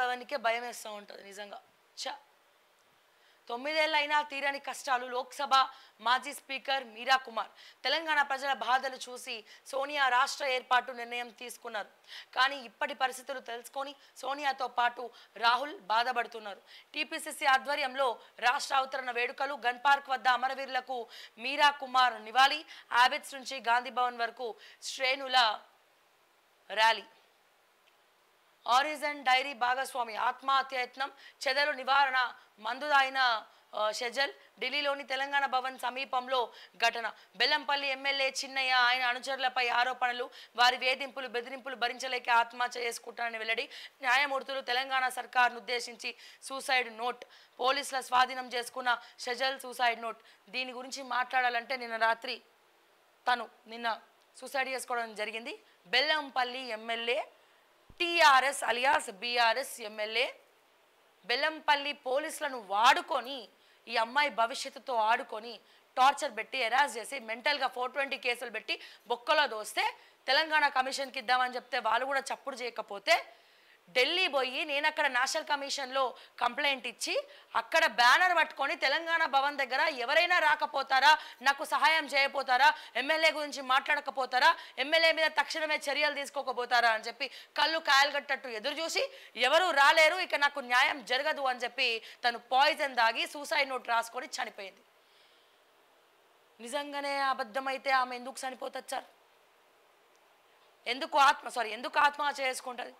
భవన్కే భయం వేస్తూ ఉంటుంది నిజంగా చ తొమ్మిదేళ్లైనా తీరని కష్టాలు లోక్సభ మాజీ స్పీకర్ మీరా కుమార్ తెలంగాణ ప్రజల బాధలు చూసి సోనియా రాష్ట్ర ఏర్పాటు నిర్ణయం తీసుకున్నారు కానీ ఇప్పటి పరిస్థితులు తెలుసుకొని సోనియాతో పాటు రాహుల్ బాధపడుతున్నారు టీపీసీసీ ఆధ్వర్యంలో రాష్ట్ర అవతరణ వేడుకలు గన్ పార్క్ వద్ద అమరవీరులకు మీరా కుమార్ నివాళి ఆబిడ్స్ నుంచి గాంధీ భవన్ వరకు శ్రేణుల ర్యాలీ ఆరిజన్ డైరీ భాగస్వామి ఆత్మహత్యయత్నం చెదలు నివారణ మందుదాయిన ఆ, షెజల్ ఢిల్లీలోని తెలంగాణ భవన్ సమీపంలో ఘటన బెల్లంపల్లి ఎమ్మెల్యే చిన్నయ్య ఆయన అనుచరులపై ఆరోపణలు వారి వేధింపులు బెదిరింపులు భరించలేక ఆత్మహత్య చేసుకుంటారని వెల్లడి న్యాయమూర్తులు తెలంగాణ సర్కార్ను ఉద్దేశించి సూసైడ్ నోట్ పోలీసుల స్వాధీనం చేసుకున్న షెజల్ సూసైడ్ నోట్ దీని గురించి మాట్లాడాలంటే నిన్న రాత్రి తను నిన్న సూసైడ్ చేసుకోవడం జరిగింది Bellampalli MLA TRS alias BRS MLA Bellampalli పోలీసులను వాడుకొని ఈ అమ్మాయి భవిష్యత్తుతో ఆడుకొని టార్చర్ పెట్టి ఎరాజ్ చేసి మెంటల్గా ఫోర్ ట్వంటీ కేసులు పెట్టి బొక్కలో దోస్తే తెలంగాణ కమిషన్కి ఇద్దామని చెప్తే వాళ్ళు కూడా చప్పుడు చేయకపోతే ఢిల్లీ పోయి నేను అక్కడ నేషనల్ కమిషన్లో కంప్లైంట్ ఇచ్చి అక్కడ బ్యానర్ పట్టుకొని తెలంగాణ భవన్ దగ్గర ఎవరైనా రాకపోతారా నాకు సహాయం చేయపోతారా ఎమ్మెల్యే గురించి మాట్లాడకపోతారా ఎమ్మెల్యే మీద తక్షణమే చర్యలు తీసుకోకపోతారా అని చెప్పి కళ్ళు కాయలు కట్టట్టు ఎదురు చూసి ఎవరు రాలేరు ఇక నాకు న్యాయం జరగదు అని చెప్పి తను పాయిజన్ దాగి సూసైడ్ నోట్ రాసుకొని చనిపోయింది నిజంగానే అబద్ధమైతే ఆమె ఎందుకు చనిపోతుంది సార్ ఎందుకు ఆత్మ సారీ ఎందుకు ఆత్మహత్య చేసుకుంటుంది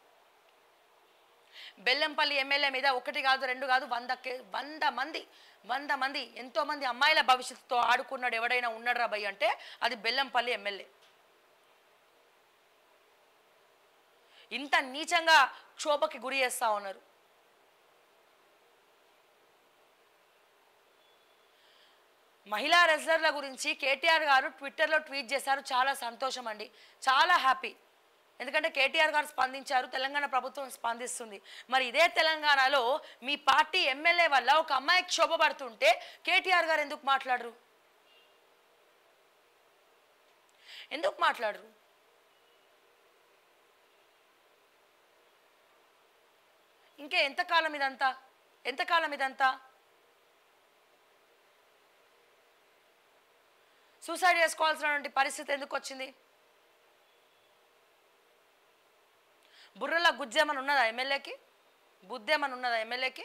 బెల్లంపల్లి ఎమ్మెల్యే మీద ఒకటి కాదు రెండు కాదు వంద కే- వంద మంది వంద మంది ఎంతో మంది అమ్మాయిల భవిష్యత్తుతో ఆడుకున్నాడు ఎవడైనా ఉన్నాడు రా భయ్ అంటే అది బెల్లంపల్లి ఎమ్మెల్యే ఇంత నీచంగా క్షోభకి గురి చేస్తా ఉన్నారు మహిళా రెజ్లర్ల గురించి కేటీఆర్ గారు ట్విట్టర్లో ట్వీట్ చేశారు చాలా సంతోషం అండి చాలా హ్యాపీ ఎందుకంటే కేటీఆర్ గారు స్పందించారు తెలంగాణ ప్రభుత్వం స్పందిస్తుంది మరి ఇదే తెలంగాణలో మీ పార్టీ ఎమ్మెల్యే వల్ల ఒక అమ్మాయి క్షోభపడుతుంటే కేటీఆర్ గారు ఎందుకు మాట్లాడరు ఎందుకు మాట్లాడరు ఇంకా ఎంతకాలం ఇదంతా ఎంతకాలం ఇదంతా సూసైడ్ చేసుకోవాల్సినటువంటి పరిస్థితి ఎందుకు వచ్చింది బుర్రలో గుజ్జేమని ఉన్నదా ఎమ్మెల్యేకి బుద్ధేమని ఉన్నదా ఎమ్మెల్యేకి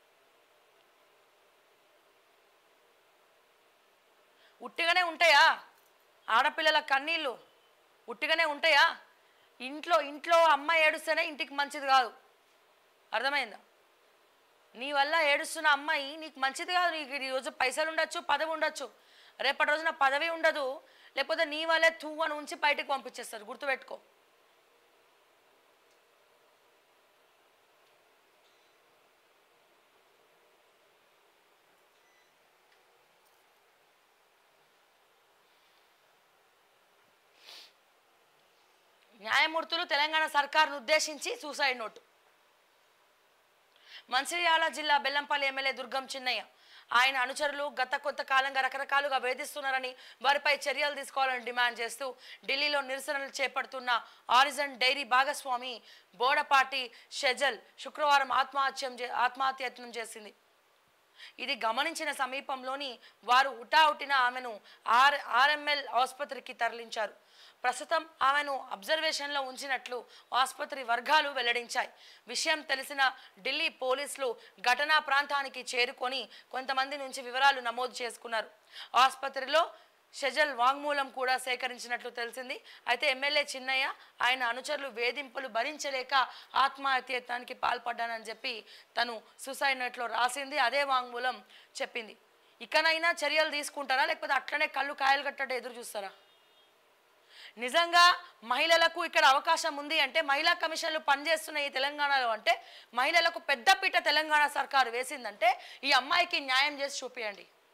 ఉట్టిగానే ఉంటాయా ఆడపిల్లల కన్నీళ్ళు ఉట్టిగానే ఉంటాయా ఇంట్లో ఇంట్లో అమ్మ ఏడుస్తేనే ఇంటికి మంచిది కాదు అర్థమైందా నీ వల్ల ఏడుస్తున్న అమ్మాయి నీకు మంచిది కాదు నీకు ఈ రోజు పైసలు ఉండొచ్చు పదవి ఉండొచ్చు రేపటి రోజున పదవి ఉండదు లేకపోతే నీ వల్లే తూ అని ఉంచి బయటకు పంపించేస్తారు గుర్తుపెట్టుకో న్యాయమూర్తులు తెలంగాణ సర్కార్ను ఉద్దేశించి సూసైడ్ నోటు మంచిర్యాల జిల్లా బెల్లంపల్లి ఎమ్మెల్యే దుర్గం చిన్నయ్య ఆయన అనుచరులు గత కొంత కాలంగా రకరకాలుగా వేధిస్తున్నారని వారిపై చర్యలు తీసుకోవాలని డిమాండ్ చేస్తూ ఢిల్లీలో నిరసనలు చేపడుతున్న ఆరిజన్ డైరీ భాగస్వామి బోడపాటి షెజల్ శుక్రవారం ఆత్మహత్యం చే- ఆత్మహత్యయత్నం చేసింది ఇది గమనించిన సమీపంలోని వారు ఉటావుటిన ఆమెను ఆర్ ఆర్ఎంఎల్ ఆసుపత్రికి తరలించారు ప్రస్తుతం ఆమెను అబ్జర్వేషన్లో ఉంచినట్లు ఆసుపత్రి వర్గాలు వెల్లడించాయి విషయం తెలిసిన ఢిల్లీ పోలీసులు ఘటనా ప్రాంతానికి చేరుకొని కొంతమంది నుంచి వివరాలు నమోదు చేసుకున్నారు ఆసుపత్రిలో షెజల్ వాంగ్మూలం కూడా సేకరించినట్లు తెలిసింది అయితే ఎమ్మెల్యే చిన్నయ్య ఆయన అనుచరులు వేధింపులు భరించలేక ఆత్మహత్యత్నానికి పాల్పడ్డానని చెప్పి తను సూసైడ్ నోట్లో రాసింది అదే వాంగ్మూలం చెప్పింది ఇకనైనా చర్యలు తీసుకుంటారా లేకపోతే అట్లనే కళ్ళు కాయలు కట్టడం ఎదురు చూస్తారా నిజంగా మహిళలకు ఇక్కడ అవకాశం ఉంది అంటే మహిళా కమిషన్లు పనిచేస్తున్న ఈ తెలంగాణలో అంటే మహిళలకు పెద్దపీట తెలంగాణ సర్కారు వేసిందంటే ఈ అమ్మాయికి న్యాయం చేసి చూపియండి